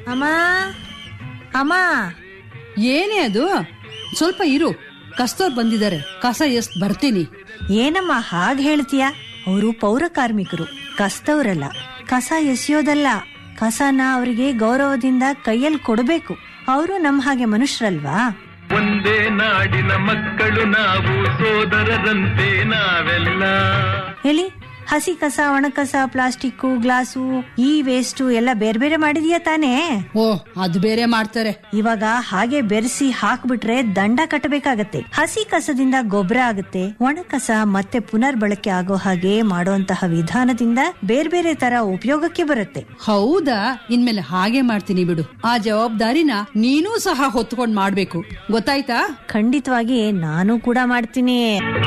ಅಮ್ಮ ಅಮ್ಮ ಏನೇ ಅದು ಸ್ವಲ್ಪ ಇರು ಕಸ್ತೋರ್ ಬಂದಿದ್ದಾರೆ ಕಸ ಎಷ್ಟ್ ಬರ್ತೀನಿ ಏನಮ್ಮ ಹಾಗ್ ಹೇಳ್ತೀಯ ಅವರು ಪೌರ ಕಾರ್ಮಿಕರು ಕಸ್ತವ್ರಲ್ಲ ಕಸ ಎಸೆಯೋದಲ್ಲ ಕಸನ ಅವರಿಗೆ ಗೌರವದಿಂದ ಕೈಯಲ್ಲಿ ಕೊಡಬೇಕು ಅವರು ನಮ್ಮ ಹಾಗೆ ಮನುಷ್ಯರಲ್ವಾ ಒಂದೇ ನಾಡಿನ ಮಕ್ಕಳು ನಾವು ಸೋದರರಂತೆ ನಾವೆಲ್ಲ ಹೇಳಿ ಹಸಿ ಕಸ ಒಣ ಕಸ ಪ್ಲಾಸ್ಟಿಕ್ ಗ್ಲಾಸು ಈ ವೇಸ್ಟ್ ಎಲ್ಲ ಬೇರೆ ಬೇರೆ ಮಾಡಿದ್ಯಾ ತಾನೇ ಓ ಅದು ಬೇರೆ ಮಾಡ್ತಾರೆ ಇವಾಗ ಹಾಗೆ ಬೆರೆಸಿ ಹಾಕ್ಬಿಟ್ರೆ ದಂಡ ಕಟ್ಟಬೇಕಾಗತ್ತೆ ಹಸಿ ಕಸದಿಂದ ಗೊಬ್ಬರ ಆಗುತ್ತೆ ಒಣ ಕಸ ಮತ್ತೆ ಪುನರ್ಬಳಕೆ ಆಗೋ ಹಾಗೆ ಮಾಡುವಂತಹ ವಿಧಾನದಿಂದ ಬೇರೆ ಬೇರೆ ತರ ಉಪಯೋಗಕ್ಕೆ ಬರುತ್ತೆ ಹೌದಾ ಇನ್ಮೇಲೆ ಹಾಗೆ ಮಾಡ್ತೀನಿ ಬಿಡು ಆ ಜವಾಬ್ದಾರಿನ ನೀನೂ ಸಹ ಹೊತ್ಕೊಂಡ್ ಮಾಡ್ಬೇಕು ಗೊತ್ತಾಯ್ತಾ ಖಂಡಿತವಾಗಿ ನಾನು ಕೂಡ ಮಾಡ್ತೀನಿ